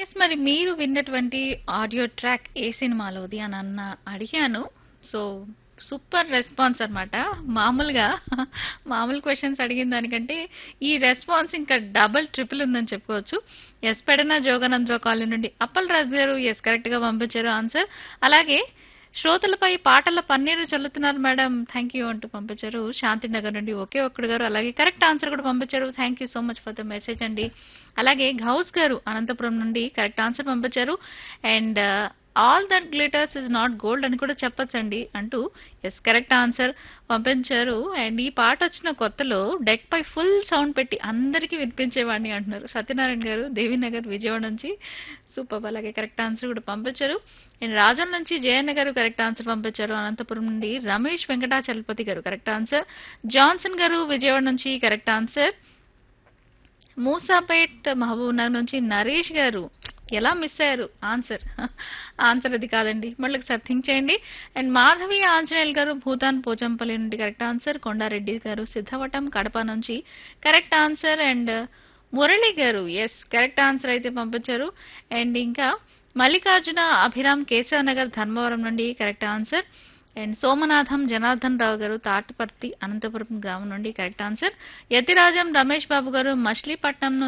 yes మరి మీరు విన్నటువంటి ఆడియో ట్రాక్ ఏ సినిమాలోది అని అన్న అడిగాను సో సూపర్ రెస్పాన్స్ అన్నమాట మామూలుగా మామూలు క్వశ్చన్స్ అడిగిన దానికంటే ఈ రెస్పాన్స్ ఇంకా డబుల్ ట్రిపుల్ ఉందని చెప్పుకోవచ్చు ఎస్ పెడన జోగానంద్ర కాలనీ నుండి అప్పల్ రాజు గారు ఎస్ కరెక్ట్ గా పంపించారు ఆన్సర్ అలాగే శ్రోతలపై పాటల పన్నీరు చల్లుతున్నారు మేడం థ్యాంక్ యూ అంటూ పంపించారు శాంతినగర్ నుండి ఒకే ఒక్కడు గారు అలాగే కరెక్ట్ ఆన్సర్ కూడా పంపించారు thank you so much for the message అండి అలాగే గౌస్ గారు అనంతపురం నుండి కరెక్ట్ ఆన్సర్ పంపించారు and all that glitters is not gold అని కూడా చెప్పొచ్చండి అంటూ ఎస్ కరెక్ట్ ఆన్సర్ పంపించారు అండ్ ఈ పాట వచ్చిన కొత్తలో డెక్ పై ఫుల్ సౌండ్ పెట్టి అందరికీ వినిపించేవాడిని అంటున్నారు సత్యనారాయణ గారు దేవీనగర్ విజయవాడ నుంచి సూపర్ అలాగే కరెక్ట్ ఆన్సర్ కూడా పంపించారు అండ్ రాజన్ నుంచి జయన్న గారు కరెక్ట్ ఆన్సర్ పంపించారు అనంతపురం నుండి రమేష్ వెంకటాచలపతి గారు కరెక్ట్ ఆన్సర్ జాన్సన్ గారు విజయవాడ నుంచి కరెక్ట్ ఆన్సర్ మూసాపేట్ మహబూబ్ నగర్ నుంచి నరేష్ గారు ఎలా మిస్ అయ్యారు ఆన్సర్ ఆన్సర్ అది కాదండి మళ్ళీ ఒకసారి థింక్ చేయండి అండ్ మాధవి ఆంజనేయులు గారు భూతాన్ పోచంపల్లి నుండి కరెక్ట్ ఆన్సర్ కొండారెడ్డి గారు సిద్ధవటం కడప నుంచి కరెక్ట్ ఆన్సర్ అండ్ మురళి గారు ఎస్ కరెక్ట్ ఆన్సర్ అయితే పంపించారు అండ్ ఇంకా మల్లికార్జున అభిరామ్ కేశవ నగర్ ధర్మవరం నుండి correct answer and Somanatham Janardhan Rao గారు తాటపర్తి అనంతపురం గ్రామం నుండి కరెక్ట్ ఆన్సర్ యతిరాజం రమేష్ బాబు గారు మచిలీపట్నం